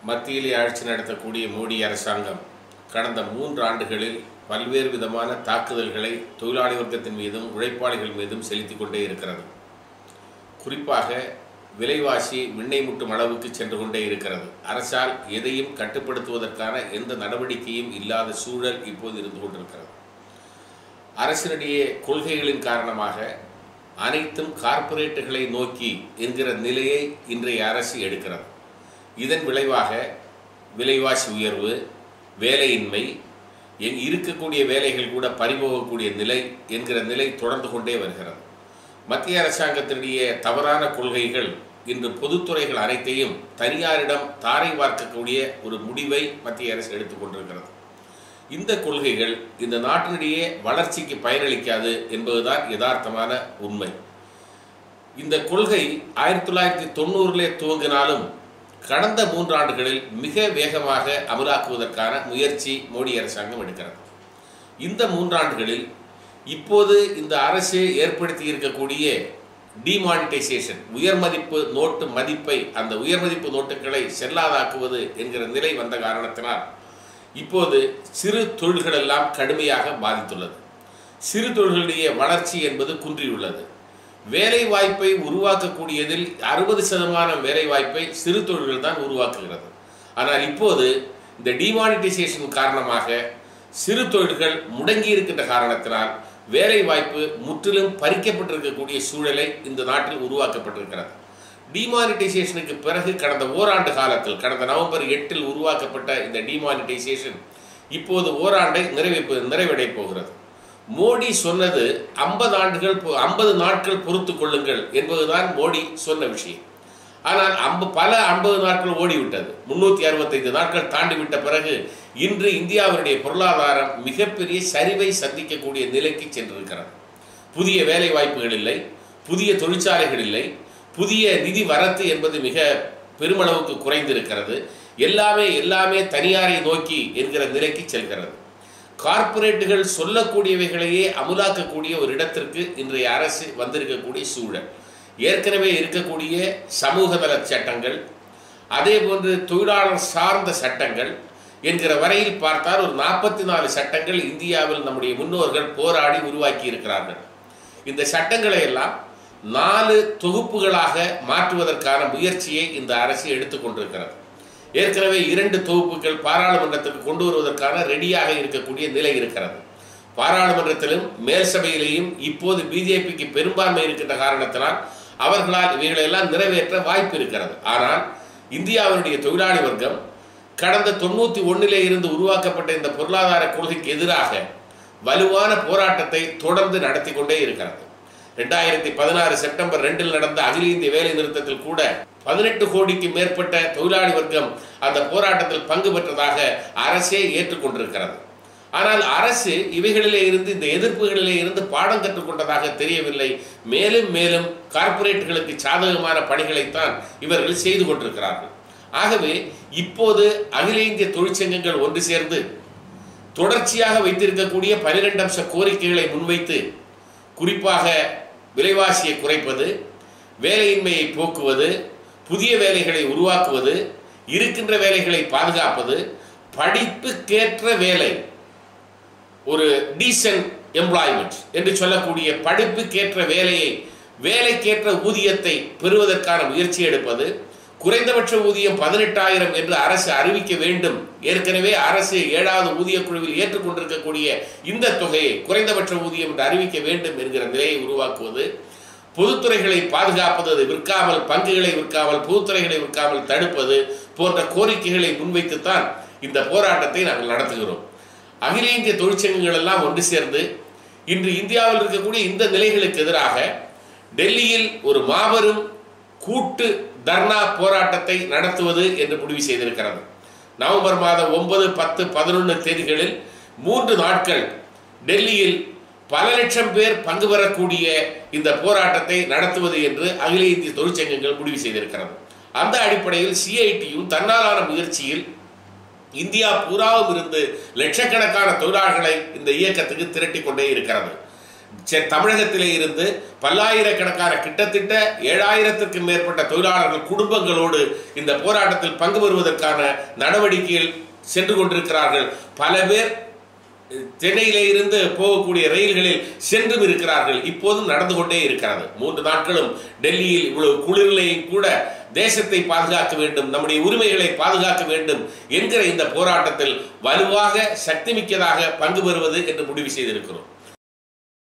மத்தியிலே ஆட்சி நடத்தக்கூடிய மோடி அரசாங்கம் கடந்த மூன்று ஆண்டுகளில் பல்வேறு விதமான தாக்குதல்களை தொழிலாளி வர்க்கத்தின் மீதும் உழைப்பாளிகள் மீதும் செலுத்திக் கொண்டே இருக்கிறது குறிப்பாக விலைவாசி விண்ணை முட்டும் அளவுக்கு சென்று கொண்டே இருக்கிறது அரசால் எதையும் கட்டுப்படுத்துவதற்கான எந்த நடவடிக்கையும் இல்லாத சூழல் இப்போது இருந்து கொண்டிருக்கிறது அரசினுடைய கொள்கைகளின் காரணமாக அனைத்தும் கார்ப்பரேட்டுகளை நோக்கி என்கிற நிலையை இன்றைய அரசு எடுக்கிறது இதன் விளைவாக விலைவாசி உயர்வு வேலையின்மை எங் இருக்கக்கூடிய வேலைகள் கூட பறிபோகக்கூடிய நிலை என்கிற நிலை தொடர்ந்து கொண்டே வருகிறது மத்திய அரசாங்கத்தினுடைய தவறான கொள்கைகள் இன்று பொதுத்துறைகள் அனைத்தையும் தனியாரிடம் தாரை பார்க்கக்கூடிய ஒரு முடிவை மத்திய அரசு எடுத்துக்கொண்டிருக்கிறது இந்த கொள்கைகள் இந்த நாட்டினுடைய வளர்ச்சிக்கு பயனளிக்காது என்பதுதான் யதார்த்தமான உண்மை இந்த கொள்கை ஆயிரத்தி தொள்ளாயிரத்தி தொண்ணூறிலே துவங்கினாலும் கடந்த மூன்றாண்டுகளில் மிக வேகமாக அமலாக்குவதற்கான முயற்சி மோடி அரசாங்கம் எடுக்கிறது இந்த மூன்றாண்டுகளில் இப்போது இந்த அரசு ஏற்படுத்தி இருக்கக்கூடிய டிமானிட்டைசேஷன் உயர்மதிப்பு நோட்டு மதிப்பை அந்த உயர்மதிப்பு நோட்டுகளை செல்லாதாக்குவது என்கிற நிலை வந்த காரணத்தினால் இப்போது சிறு தொழில்கள் எல்லாம் கடுமையாக பாதித்துள்ளது சிறு தொழில்களுடைய வளர்ச்சி என்பது குன்றியுள்ளது வேலை வாய்ப்பை உருவாக்கக்கூடியதில் அறுபது சதமானம் வேலை வாய்ப்பை சிறு தொழில்கள் தான் உருவாக்குகிறது ஆனால் இப்போது இந்த டிமானிட்டைசேஷன் காரணமாக சிறு தொழில்கள் முடங்கி இருக்கின்ற காரணத்தினால் வேலை வாய்ப்பு முற்றிலும் பறிக்கப்பட்டிருக்கக்கூடிய சூழலை இந்த நாட்டில் உருவாக்கப்பட்டிருக்கிறது டிமானிட்டைசேஷனுக்கு பிறகு கடந்த ஓராண்டு காலத்தில் கடந்த நவம்பர் எட்டில் உருவாக்கப்பட்ட இந்த டிமானிட்டைசேஷன் இப்போது ஓராண்டை நிறைவு நிறைவடைய போகிறது மோடி சொன்னது ஐம்பது ஆண்டுகள் ஐம்பது நாட்கள் பொறுத்து கொள்ளுங்கள் என்பதுதான் மோடி சொன்ன விஷயம் ஆனால் அம்ப பல ஐம்பது நாட்கள் ஓடிவிட்டது முன்னூற்றி அறுபத்தைந்து நாட்கள் தாண்டி விட்ட பிறகு இன்று இந்தியாவினுடைய பொருளாதாரம் மிகப்பெரிய சரிவை சந்திக்கக்கூடிய நிலைக்கு சென்றிருக்கிறது புதிய வேலை வாய்ப்புகள் இல்லை புதிய தொழிற்சாலைகள் இல்லை புதிய நிதி வரத்து என்பது மிக பெருமளவுக்கு குறைந்திருக்கிறது எல்லாமே எல்லாமே தனியாரை நோக்கி என்கிற நிலைக்கு செல்கிறது கார்ப்பரேட்டுகள் சொல்லக்கூடியவைகளையே அமுலாக்கக்கூடிய ஒரு இடத்திற்கு இன்றைய அரசு வந்திருக்கக்கூடிய சூழல் ஏற்கனவே இருக்கக்கூடிய சமூக நல சட்டங்கள் அதே போன்று தொழிலாளர் சார்ந்த சட்டங்கள் என்கிற வரையில் பார்த்தால் ஒரு நாற்பத்தி நாலு சட்டங்கள் இந்தியாவில் நம்முடைய முன்னோர்கள் போராடி உருவாக்கி இருக்கிறார்கள் இந்த சட்டங்களை எல்லாம் நாலு தொகுப்புகளாக மாற்றுவதற்கான முயற்சியை இந்த அரசு எடுத்துக்கொண்டிருக்கிறது ஏற்கனவே இரண்டு தொகுப்புகள் பாராளுமன்றத்துக்கு கொண்டு வருவதற்கான ரெடியாக இருக்கக்கூடிய நிலை இருக்கிறது பாராளுமன்றத்திலும் மேல் சபையிலேயும் இப்போது பிஜேபிக்கு பெரும்பான்மை இருக்கின்ற காரணத்தினால் அவர்களால் இவைகளெல்லாம் நிறைவேற்ற வாய்ப்பு இருக்கிறது ஆனால் இந்தியாவினுடைய தொழிலாளி வர்க்கம் கடந்த தொண்ணூற்றி ஒன்றிலே இருந்து உருவாக்கப்பட்ட இந்த பொருளாதார கொள்கைக்கு எதிராக வலுவான போராட்டத்தை தொடர்ந்து நடத்தி கொண்டே இருக்கிறது ரெண்டாயிரத்தி பதினாறு செப்டம்பர் ரெண்டில் நடந்த அகில இந்திய வேலை நிறுத்தத்தில் கூட பதினெட்டு கோடிக்கு மேற்பட்ட தொழிலாளி வர்க்கம் அந்த போராட்டத்தில் பங்கு பெற்றதாக அரசே ஏற்றுக்கொண்டிருக்கிறது ஆனால் அரசு இவைகளிலே இருந்து இந்த எதிர்ப்புகளிலே இருந்து பாடம் கற்றுக்கொண்டதாக தெரியவில்லை மேலும் மேலும் கார்ப்பரேட்டுகளுக்கு சாதகமான பணிகளைத்தான் இவர்கள் செய்து கொண்டிருக்கிறார்கள் ஆகவே இப்போது அகில இந்திய தொழிற்சங்கங்கள் ஒன்று சேர்ந்து தொடர்ச்சியாக வைத்திருக்கக்கூடிய பனிரெண்டு அம்ச கோரிக்கைகளை முன்வைத்து குறிப்பாக விலைவாசியை குறைப்பது வேலையின்மையை போக்குவது புதிய வேலைகளை உருவாக்குவது இருக்கின்ற வேலைகளை பாதுகாப்பது படிப்புக்கேற்ற வேலை ஒரு டீசன்ட் எம்ப்ளாய்மெண்ட் என்று சொல்லக்கூடிய படிப்புக்கேற்ற வேலையை வேலைக்கேற்ற ஊதியத்தை பெறுவதற்கான முயற்சி எடுப்பது குறைந்தபட்ச ஊதியம் பதினெட்டாயிரம் என்று அரசு அறிவிக்க வேண்டும் ஏற்கனவே அரசு ஏழாவது ஊதிய குழுவில் ஏற்றுக்கொண்டிருக்கக்கூடிய இந்த தொகையை குறைந்தபட்ச ஊதியம் என்று அறிவிக்க வேண்டும் என்கிற நிலையை உருவாக்குவது பொதுத்துறைகளை பாதுகாப்பது அதை விற்காமல் பங்குகளை விற்காமல் பொதுத்துறைகளை விற்காமல் தடுப்பது போன்ற கோரிக்கைகளை முன்வைத்துத்தான் இந்த போராட்டத்தை நாங்கள் நடத்துகிறோம் அகில இந்திய தொழிற்சங்கங்கள் எல்லாம் ஒன்று சேர்ந்து இன்று இந்தியாவில் இருக்கக்கூடிய இந்த நிலைகளுக்கு எதிராக டெல்லியில் ஒரு மாபெரும் கூட்டு தர்ணா போராட்டத்தை நடத்துவது என்று முடிவு செய்திருக்கிறது நவம்பர் மாதம் ஒன்பது பத்து பதினொன்று தேதிகளில் மூன்று நாட்கள் டெல்லியில் பல லட்சம் பேர் பங்கு பெறக்கூடிய இந்த போராட்டத்தை நடத்துவது என்று அகில இந்திய தொழிற்சங்கங்கள் முடிவு செய்திருக்கிறது அந்த அடிப்படையில் சிஐடியும் தன்னாலான முயற்சியில் இந்தியா பூராவும் இருந்து லட்சக்கணக்கான தொழிலாளர்களை இந்த இயக்கத்துக்கு திரட்டி கொண்டே இருக்கிறது செ- தமிழகத்திலே இருந்து பல்லாயிரக்கணக்கான கிட்டத்தட்ட ஏழாயிரத்திற்கும் மேற்பட்ட தொழிலாளர்கள் குடும்பங்களோடு இந்த போராட்டத்தில் பங்கு பெறுவதற்கான நடவடிக்கையில் சென்று கொண்டிருக்கிறார்கள் பல பேர் சென்னையிலே இருந்து போகக்கூடிய ரயில்களில் சென்றும் இருக்கிறார்கள் இப்போதும் நடந்து கொண்டே இருக்கிறது மூன்று நாட்களும் டெல்லியில் இவ்வளவு குளிரிலேயும் கூட தேசத்தை பாதுகாக்க வேண்டும் நம்முடைய உரிமைகளை பாதுகாக்க வேண்டும் என்கிற இந்த போராட்டத்தில் வலுவாக சக்திமிக்கதாக பங்கு பெறுவது என்று முடிவு செய்திருக்கிறோம்